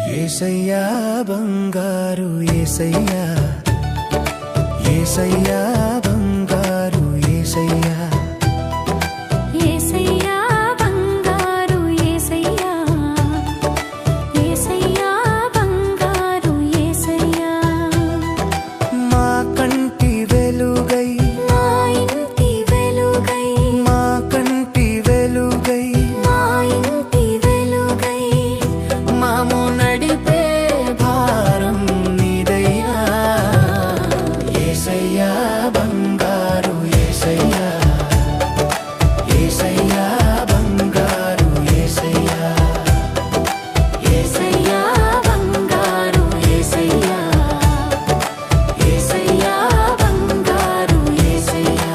ఏసయ్యా బంగారు ఏసయ్యా ఏసయ్యా బంగారు ఏసయ్యా ఏసయ్యా బంగారు ఏసయ్యా ఏసయ్యా బంగారు ఏసయ్యా మా కంటి వెలుగై మా ఇంటి వెలుగై మా కంటి వెలుగై మా ఇంటి వెలుగై మాము నడిపే భారం నీదయ్యా ఏసయ్యా బంగారు ఏసయ్యా ఏసయ్యా బంగారు ఏసయ్యా ఏసయ్యా బంగారు ఏసయ్యా ఏసయ్యా బంగారు ఏసయ్యా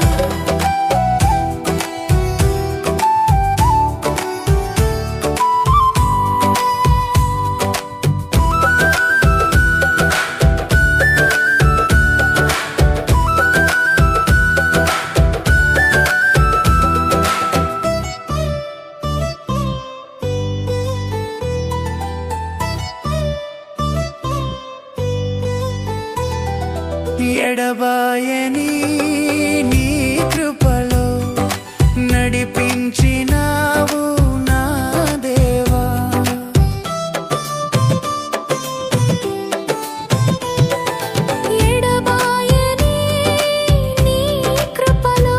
ఎడబాయని నీ కృపలో నడిపించినావు నా దేవా ఎడబాయని నీ కృపలో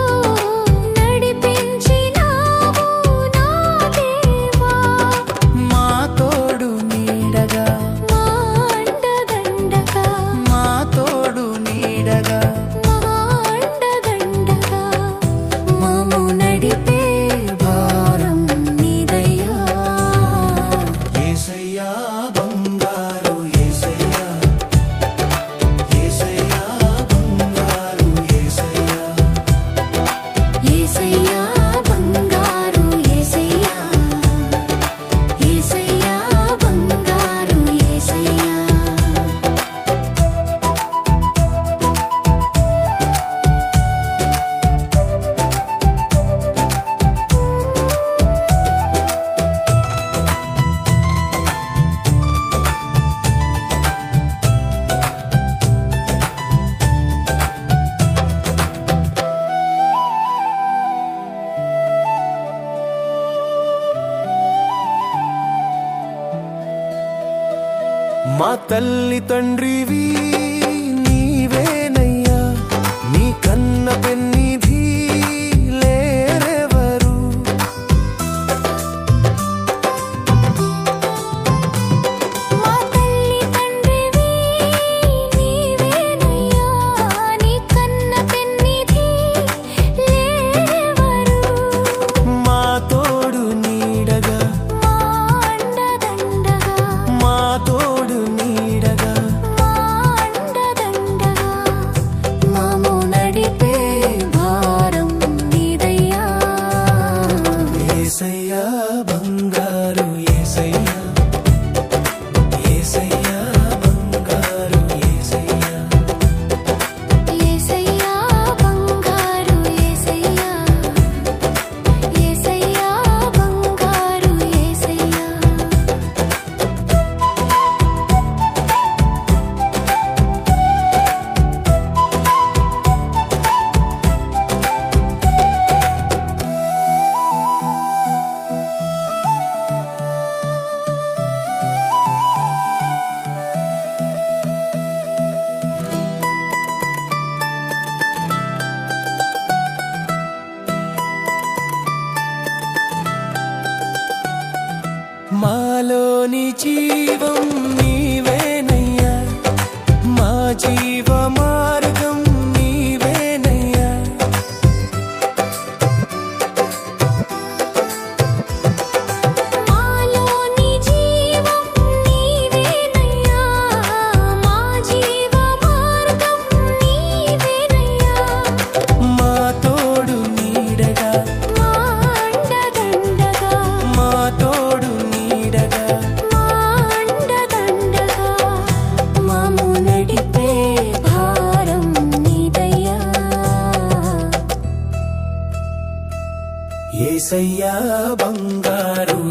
నడిపించినావు నా దేవా మా తోడు నీడగా మా అండదండగా మా తోడు నీడగా మా అండదండగా మము నడిపే భారం నీదయ్యా ఏసయ్యా బంగారు ఏసయ్యా ఏసయ్యా బంగారు ఏసయ్యా ఏసయ్యా బంగారు ఏసయ్యా ఏసయ్యా బంగారు ఏసయ్యా మా తల్లి తండ్రివి నీవేనయ్యా నీ కన్న పెన్నిధి లేరెవరు మా తల్లి తండ్రివి నీవేనయ్యా నీ కన్న పెన్నిధి లేవరు మా తోడు నీడగా మా అండదండగా మా తోడు నీడగా మా అండదండగా మము నడిపే భారం నీదయ్యా ఏసయ్యా బంగారు ఏసయ్యా ఏసయ్యా బంగారు ఏసయ్యా ఏసయ్యా బంగారు ఏసయ్యా ఏసయ్యా బంగారు ఏసయ్యా మాలోని జీవం నీవేనయ్యా మా జీవ మార్గం నీవేనయ్యా మాలోని జీవం నీవేనయ్యా మా జీవ మార్గం నీవేనయ్యా మా తోడు నీడగా మా అండదండగా మా తోడు నీడగా మా అండదండగా మము నడిపే భారం నీదయ్యా ఏసయ్యా బంగారు